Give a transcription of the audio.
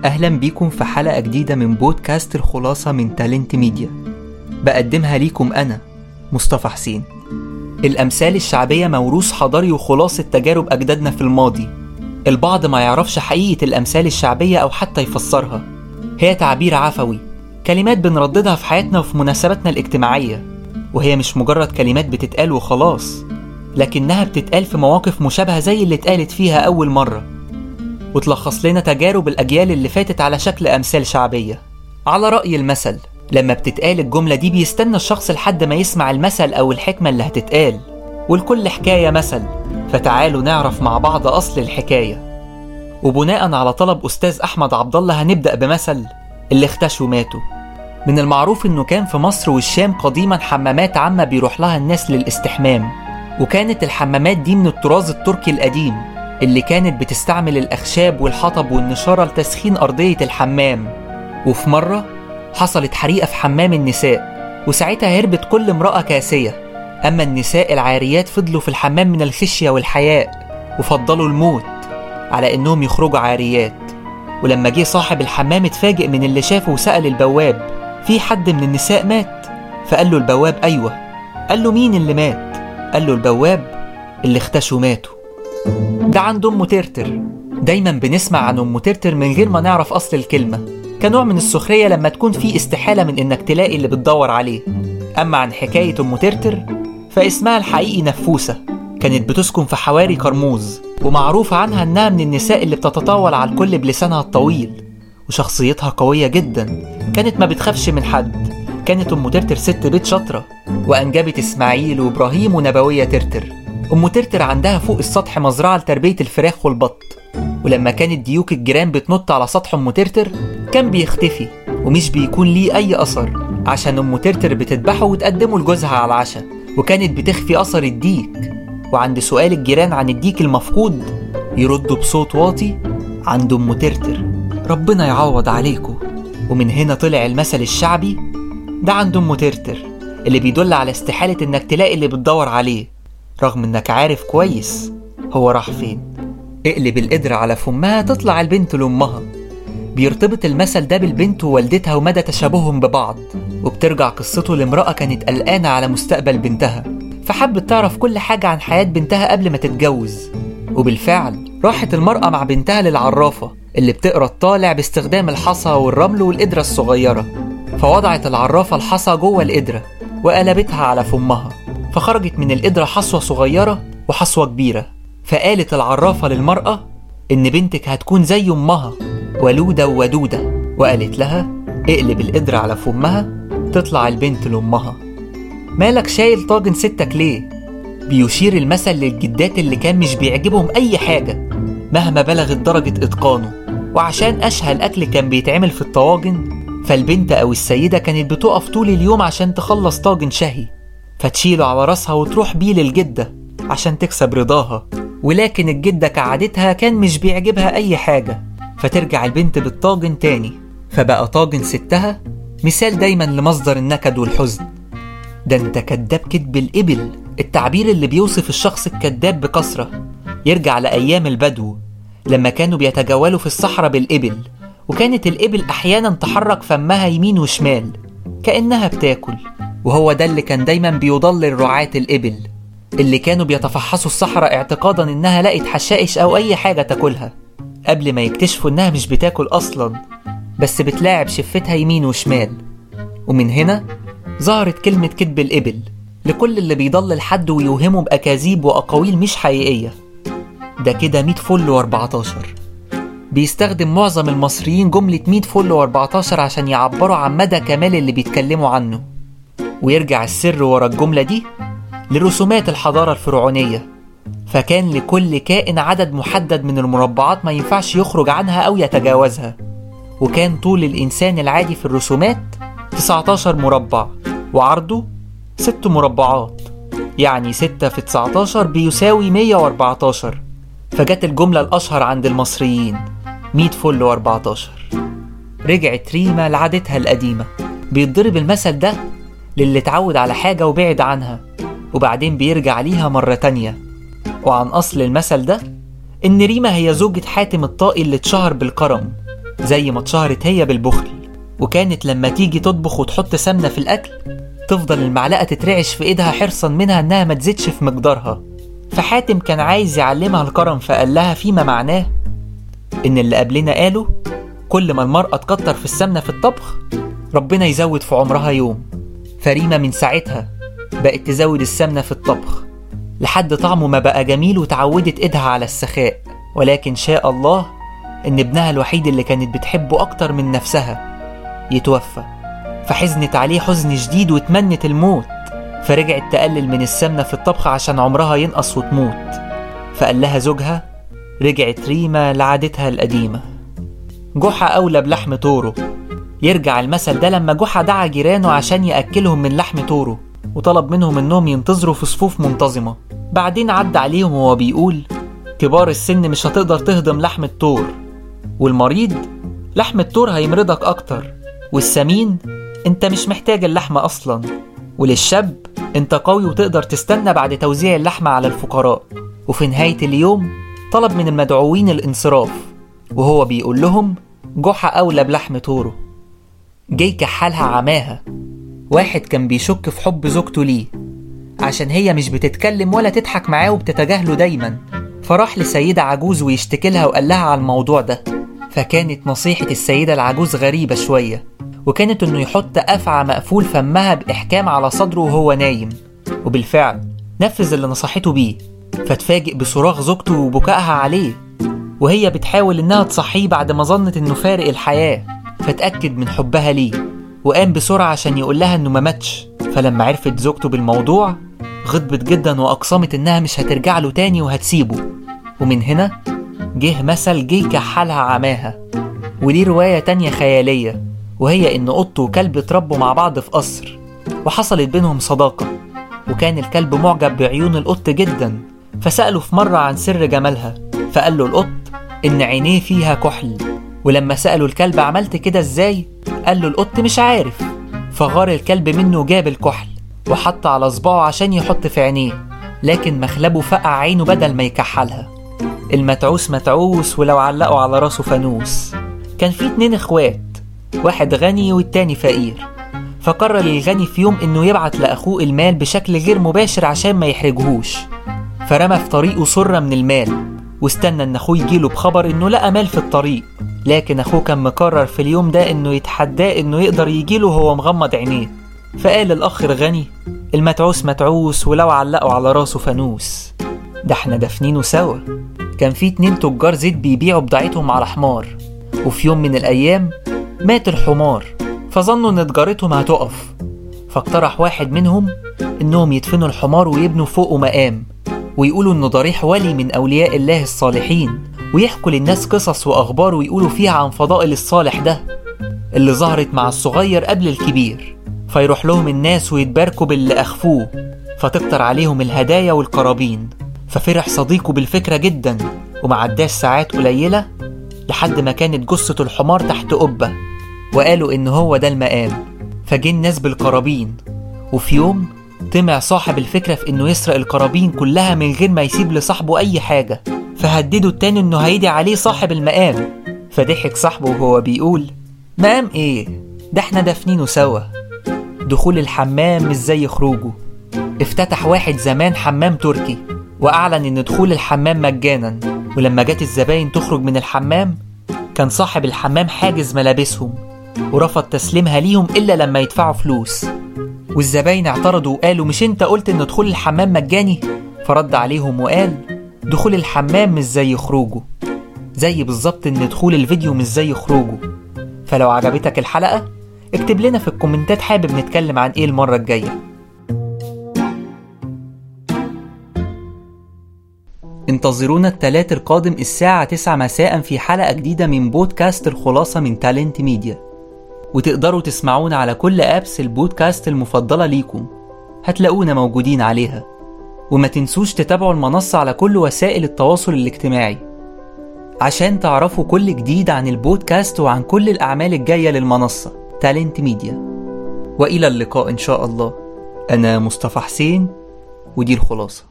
أهلا بيكم في حلقة جديدة من بودكاست الخلاصة من تالنت ميديا بقدمها ليكم أنا مصطفى حسين الأمثال الشعبية موروث حضاري وخلاصة تجارب أجدادنا في الماضي البعض ما يعرفش حقيقة الأمثال الشعبية أو حتى يفسرها هي تعبير عفوي كلمات بنرددها في حياتنا وفي مناسباتنا الاجتماعية وهي مش مجرد كلمات بتتقال وخلاص لكنها بتتقال في مواقف مشابهة زي اللي اتقالت فيها أول مرة وتلخص لنا تجارب الأجيال اللي فاتت على شكل أمثال شعبية على رأي المثل لما بتتقال الجملة دي بيستنى الشخص لحد ما يسمع المثل أو الحكمة اللي هتتقال والكل حكاية مثل فتعالوا نعرف مع بعض أصل الحكاية وبناء على طلب أستاذ أحمد عبد الله هنبدأ بمثل اللي اختشوا ماتوا من المعروف إنه كان في مصر والشام قديما حمامات عامة بيروح لها الناس للاستحمام وكانت الحمامات دي من الطراز التركي القديم اللي كانت بتستعمل الأخشاب والحطب والنشارة لتسخين أرضية الحمام وفي مرة حصلت حريقة في حمام النساء وساعتها هربت كل امرأة كاسية أما النساء العاريات فضلوا في الحمام من الخشية والحياء وفضلوا الموت على إنهم يخرجوا عاريات ولما جه صاحب الحمام اتفاجئ من اللي شافه وسأل البواب في حد من النساء مات فقال له البواب أيوة قال له مين اللي مات قال له البواب اللي اختشوا ماتوا ده عند أم ترتر دايما بنسمع عن أم ترتر من غير ما نعرف أصل الكلمة كنوع من السخرية لما تكون في استحالة من إنك تلاقي اللي بتدور عليه أما عن حكاية أم ترتر فاسمها الحقيقي نفوسة كانت بتسكن في حواري كرموز ومعروف عنها إنها من النساء اللي بتتطاول على الكل بلسانها الطويل وشخصيتها قوية جدا كانت ما بتخافش من حد كانت أم ترتر ست بيت شاطرة وأنجبت إسماعيل وإبراهيم ونبوية ترتر أم ترتر عندها فوق السطح مزرعة لتربية الفراخ والبط ولما كانت ديوك الجيران بتنط على سطح أم ترتر كان بيختفي ومش بيكون ليه أي أثر عشان أم ترتر بتذبحه وتقدمه لجوزها على العشاء وكانت بتخفي أثر الديك وعند سؤال الجيران عن الديك المفقود يردوا بصوت واطي عند أم ترتر ربنا يعوض عليكم ومن هنا طلع المثل الشعبي ده عند أم ترتر اللي بيدل على استحالة إنك تلاقي اللي بتدور عليه رغم إنك عارف كويس هو راح فين اقلب القدرة على فمها تطلع البنت لأمها بيرتبط المثل ده بالبنت ووالدتها ومدى تشابههم ببعض وبترجع قصته لامرأة كانت قلقانة على مستقبل بنتها فحبت تعرف كل حاجة عن حياة بنتها قبل ما تتجوز وبالفعل راحت المرأة مع بنتها للعرافة اللي بتقرا الطالع باستخدام الحصى والرمل والقدرة الصغيرة فوضعت العرافة الحصى جوه القدرة وقلبتها على فمها فخرجت من القدرة حصوة صغيرة وحصوة كبيرة فقالت العرافة للمرأة إن بنتك هتكون زي أمها ولودة وودودة وقالت لها اقلب القدرة على فمها تطلع البنت لأمها مالك شايل طاجن ستك ليه؟ بيشير المثل للجدات اللي كان مش بيعجبهم أي حاجة مهما بلغت درجة إتقانه وعشان أشهى الأكل كان بيتعمل في الطواجن فالبنت أو السيدة كانت بتقف طول اليوم عشان تخلص طاجن شهي فتشيله على راسها وتروح بيه للجدة عشان تكسب رضاها ولكن الجدة كعادتها كان مش بيعجبها أي حاجة فترجع البنت بالطاجن تاني فبقى طاجن ستها مثال دايما لمصدر النكد والحزن ده انت كداب كدب الإبل التعبير اللي بيوصف الشخص الكذاب بكثرة يرجع لأيام البدو لما كانوا بيتجولوا في الصحراء بالإبل وكانت الإبل أحيانا تحرك فمها يمين وشمال كأنها بتاكل وهو ده اللي كان دايما بيضلل رعاة الإبل اللي كانوا بيتفحصوا الصحراء اعتقادا إنها لقت حشائش أو أي حاجة تاكلها قبل ما يكتشفوا إنها مش بتاكل أصلا بس بتلاعب شفتها يمين وشمال ومن هنا ظهرت كلمة كذب الإبل لكل اللي بيضلل حد ويوهمه بأكاذيب وأقاويل مش حقيقية ده كده 100 فل و14 بيستخدم معظم المصريين جملة 100 فل و14 عشان يعبروا عن مدى كمال اللي بيتكلموا عنه ويرجع السر ورا الجملة دي لرسومات الحضارة الفرعونية فكان لكل كائن عدد محدد من المربعات ما ينفعش يخرج عنها أو يتجاوزها وكان طول الإنسان العادي في الرسومات 19 مربع وعرضه 6 مربعات يعني 6 في 19 بيساوي 114 فجت الجملة الأشهر عند المصريين 100 فل و14 رجعت ريما لعادتها القديمة بيتضرب المثل ده للي اتعود على حاجة وبعد عنها وبعدين بيرجع ليها مرة تانية وعن أصل المثل ده إن ريما هي زوجة حاتم الطائي اللي اتشهر بالكرم زي ما اتشهرت هي بالبخل وكانت لما تيجي تطبخ وتحط سمنة في الأكل تفضل المعلقة تترعش في إيدها حرصا منها إنها ما تزيدش في مقدارها فحاتم كان عايز يعلمها الكرم فقال لها فيما معناه إن اللي قبلنا قالوا كل ما المرأة تكتر في السمنة في الطبخ ربنا يزود في عمرها يوم فريمة من ساعتها بقت تزود السمنة في الطبخ لحد طعمه ما بقى جميل وتعودت ايدها على السخاء ولكن شاء الله ان ابنها الوحيد اللي كانت بتحبه اكتر من نفسها يتوفى فحزنت عليه حزن شديد وتمنت الموت فرجعت تقلل من السمنة في الطبخ عشان عمرها ينقص وتموت فقال لها زوجها رجعت ريمة لعادتها القديمة جحا أولى بلحم طوره يرجع المثل ده لما جحا دعا جيرانه عشان يأكلهم من لحم طوره وطلب منهم انهم ينتظروا في صفوف منتظمة بعدين عدى عليهم وهو بيقول كبار السن مش هتقدر تهضم لحم الطور والمريض لحم الطور هيمرضك اكتر والسمين انت مش محتاج اللحمة اصلا وللشاب انت قوي وتقدر تستنى بعد توزيع اللحمة على الفقراء وفي نهاية اليوم طلب من المدعوين الانصراف وهو بيقول لهم جحا أولى بلحم طوره جاي كحالها عماها واحد كان بيشك في حب زوجته ليه عشان هي مش بتتكلم ولا تضحك معاه وبتتجاهله دايما فراح لسيدة عجوز ويشتكي لها وقال لها على الموضوع ده فكانت نصيحة السيدة العجوز غريبة شوية وكانت انه يحط أفعى مقفول فمها بإحكام على صدره وهو نايم وبالفعل نفذ اللي نصحته بيه فتفاجئ بصراخ زوجته وبكائها عليه وهي بتحاول انها تصحيه بعد ما ظنت انه فارق الحياة فتأكد من حبها ليه وقام بسرعة عشان يقول لها انه ما ماتش فلما عرفت زوجته بالموضوع غضبت جدا واقسمت انها مش هترجع له تاني وهتسيبه ومن هنا جه مثل جه كحالها عماها ودي رواية تانية خيالية وهي ان قط وكلب اتربوا مع بعض في قصر وحصلت بينهم صداقة وكان الكلب معجب بعيون القط جدا فسأله في مرة عن سر جمالها فقال له القط إن عينيه فيها كحل ولما سأله الكلب عملت كده إزاي قال له القط مش عارف فغار الكلب منه وجاب الكحل وحط على صباعه عشان يحط في عينيه لكن مخلبه فقع عينه بدل ما يكحلها المتعوس متعوس ولو علقوا على راسه فانوس كان في اتنين اخوات واحد غني والتاني فقير فقرر الغني في يوم انه يبعت لاخوه المال بشكل غير مباشر عشان ما يحرجهوش فرمى في طريقه سرة من المال واستنى ان اخوه يجيله بخبر انه لقى مال في الطريق لكن اخوه كان مقرر في اليوم ده انه يتحداه انه يقدر يجيله وهو مغمض عينيه فقال الاخ الغني المتعوس متعوس ولو علقوا على راسه فانوس ده احنا دافنينه سوا كان في اتنين تجار زيت بيبيعوا بضاعتهم على حمار وفي يوم من الايام مات الحمار فظنوا ان تجارتهم هتقف فاقترح واحد منهم انهم يدفنوا الحمار ويبنوا فوقه مقام ويقولوا انه ضريح ولي من اولياء الله الصالحين ويحكوا للناس قصص واخبار ويقولوا فيها عن فضائل الصالح ده اللي ظهرت مع الصغير قبل الكبير فيروح لهم الناس ويتباركوا باللي اخفوه فتكتر عليهم الهدايا والقرابين ففرح صديقه بالفكرة جدا ومعداش ساعات قليلة لحد ما كانت جثة الحمار تحت قبة وقالوا إن هو ده المقام فجه الناس بالقرابين وفي يوم طمع صاحب الفكرة في إنه يسرق القرابين كلها من غير ما يسيب لصاحبه أي حاجة فهدده التاني إنه هيدي عليه صاحب المقام فضحك صاحبه وهو بيقول مقام إيه؟ ده إحنا دافنينه سوا دخول الحمام مش زي خروجه افتتح واحد زمان حمام تركي وأعلن إن دخول الحمام مجانا ولما جت الزباين تخرج من الحمام كان صاحب الحمام حاجز ملابسهم ورفض تسليمها ليهم إلا لما يدفعوا فلوس والزباين اعترضوا وقالوا مش انت قلت ان دخول الحمام مجاني فرد عليهم وقال دخول الحمام مش زي خروجه زي بالظبط ان دخول الفيديو مش زي خروجه فلو عجبتك الحلقة اكتب لنا في الكومنتات حابب نتكلم عن ايه المرة الجاية انتظرونا التلات القادم الساعة 9 مساء في حلقة جديدة من بودكاست الخلاصة من تالنت ميديا وتقدروا تسمعونا على كل أبس البودكاست المفضلة ليكم هتلاقونا موجودين عليها وما تنسوش تتابعوا المنصة على كل وسائل التواصل الاجتماعي عشان تعرفوا كل جديد عن البودكاست وعن كل الأعمال الجاية للمنصة تالنت ميديا وإلى اللقاء إن شاء الله أنا مصطفى حسين ودي الخلاصة